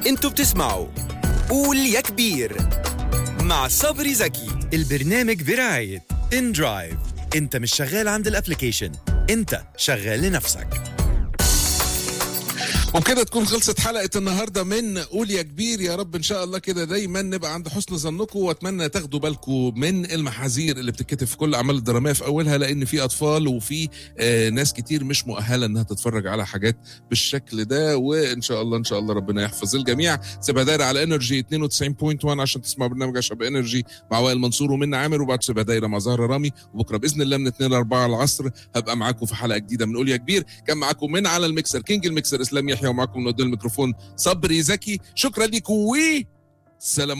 انتوا بتسمعوا قول يا كبير مع صبري زكي البرنامج برعاية ان درايف انت مش شغال عند الابليكيشن انت شغال لنفسك وبكده تكون خلصت حلقة النهاردة من قول يا كبير يا رب إن شاء الله كده دايما نبقى عند حسن ظنكم وأتمنى تاخدوا بالكم من المحاذير اللي بتتكتب في كل الأعمال الدرامية في أولها لأن في أطفال وفي آه ناس كتير مش مؤهلة إنها تتفرج على حاجات بالشكل ده وإن شاء الله إن شاء الله ربنا يحفظ الجميع سيبها دايرة على انرجي 92.1 عشان تسمع برنامج عشب انرجي مع وائل منصور ومنى عامر وبعد سيبها دايرة مع زهرة رامي وبكرة بإذن الله من 2 ل 4 العصر هبقى معاكم في حلقة جديدة من قول يا كبير كان معاكم من على الميكسر كينج الميكسر إسلام يحيى ومعاكم من قدام الميكروفون صبري زكي شكرا لكم و سلام